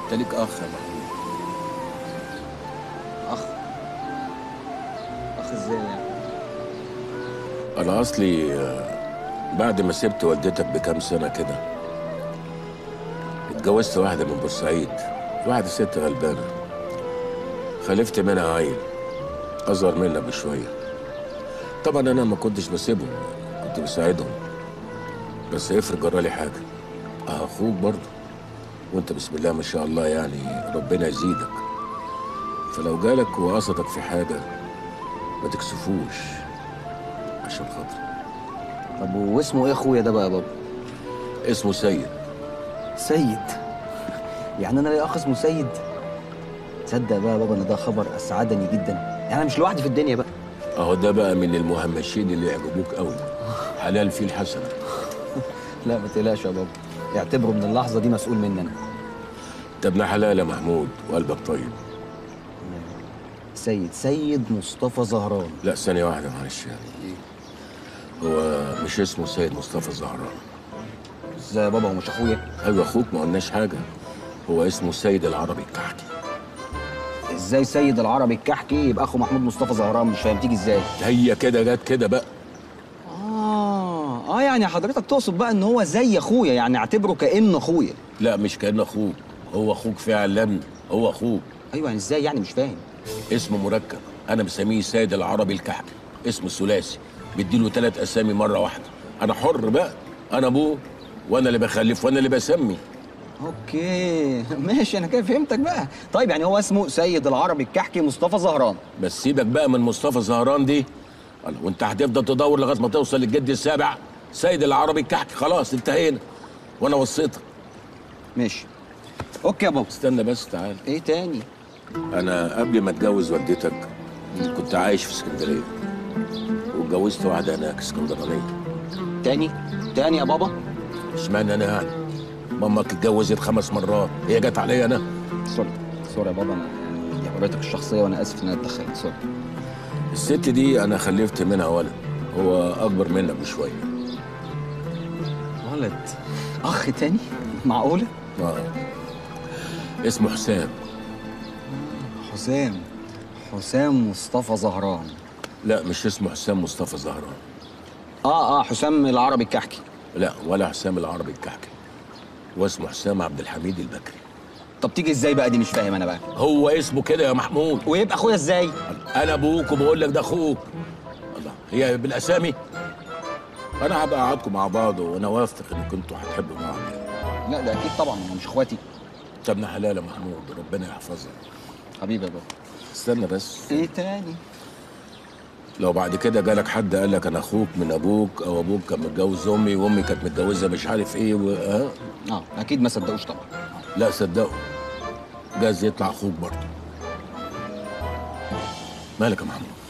انت ليك اخ يا محمود اخ اخ ازاي يعني انا اصلي آه، بعد ما سبت والدتك بكام سنه كده اتجوزت واحده من بورسعيد واحده ست غلبانه خلفت منها عيل اصغر منها بشويه طبعا انا ما كنتش بسيبهم كنت بساعدهم بس افرض جرالي حاجه اه اخوك برضه وانت بسم الله ما شاء الله يعني ربنا يزيدك فلو جالك وقصدك في حاجه ما تكسفوش عشان خاطري طب واسمه ايه اخويا ده بقى يا بابا اسمه سيد سيد يعني انا ليا اخ اسمه سيد تصدق بقى يا بابا ان ده خبر اسعدني جدا يعني انا مش لوحدي في الدنيا بقى اهو ده بقى من المهمشين اللي يعجبوك قوي حلال فيه الحسنه لا ما تقلقش يا بابا اعتبره من اللحظه دي مسؤول مني انا انت ابن حلال يا محمود وقلبك طيب سيد سيد مصطفى زهران لا ثانيه واحده معلش يعني هو مش اسمه سيد مصطفى زهران ازاي يا بابا هو مش اخويا ايوه اخوك ما قلناش حاجه هو اسمه سيد العربي الكحكي ازاي سيد العربي الكحكي يبقى اخو محمود مصطفى زهران مش فاهم تيجي ازاي هي كده جت كده بقى اه اه يعني حضرتك تقصد بقى ان هو زي اخويا يعني اعتبره كانه اخويا لا مش كانه اخوك هو اخوك فعلا هو اخوك ايوه يعني ازاي يعني مش فاهم اسمه مركب انا مسميه سيد العربي الكحكي اسمه ثلاثي بديله ثلاث اسامي مره واحده انا حر بقى انا ابوه وانا اللي بخلف وانا اللي بسمي اوكي ماشي انا كده فهمتك بقى طيب يعني هو اسمه سيد العربي الكحكي مصطفى زهران بس سيبك بقى من مصطفى زهران دي الله، وانت هتفضل تدور لغايه ما توصل للجد السابع سيد العربي الكحكي خلاص انتهينا وانا وصيتك ماشي اوكي يا بابا استنى بس تعال ايه تاني انا قبل ما اتجوز والدتك كنت عايش في اسكندريه واتجوزت واحده هناك اسكندرانيه تاني تاني يا بابا اشمعنى انا يعني مامك اتجوزت خمس مرات هي جت عليا انا سوري سوري يا بابا انا يعني دي حريتك الشخصيه وانا اسف ان انا اتدخلت سوري الست دي انا خلفت منها ولد هو اكبر منك بشويه ولد اخ تاني معقوله اه اسمه حسام حسام حسام مصطفى زهران لا مش اسمه حسام مصطفى زهران اه اه حسام العربي الكحكي لا ولا حسام العربي الكحكي واسمه حسام عبد الحميد البكري طب تيجي ازاي بقى دي مش فاهم انا بقى هو اسمه كده يا محمود ويبقى اخويا ازاي انا ابوك وبقول لك ده اخوك الله هي بالاسامي انا هبقى اقعدكم مع بعض وانا واثق ان كنتوا هتحبوا بعض لا ده اكيد طبعا هم مش اخواتي انت ابن حلال يا محمود ربنا يحفظك حبيبي يا بابا استنى بس ايه تاني لو بعد كده جالك حد قال لك انا اخوك من ابوك او ابوك كان متجوز امي وامي كانت متجوزه مش عارف ايه و... ها اه اكيد ما صدقوش طبعا لا صدقوا جاز يطلع اخوك برضه مالك يا محمود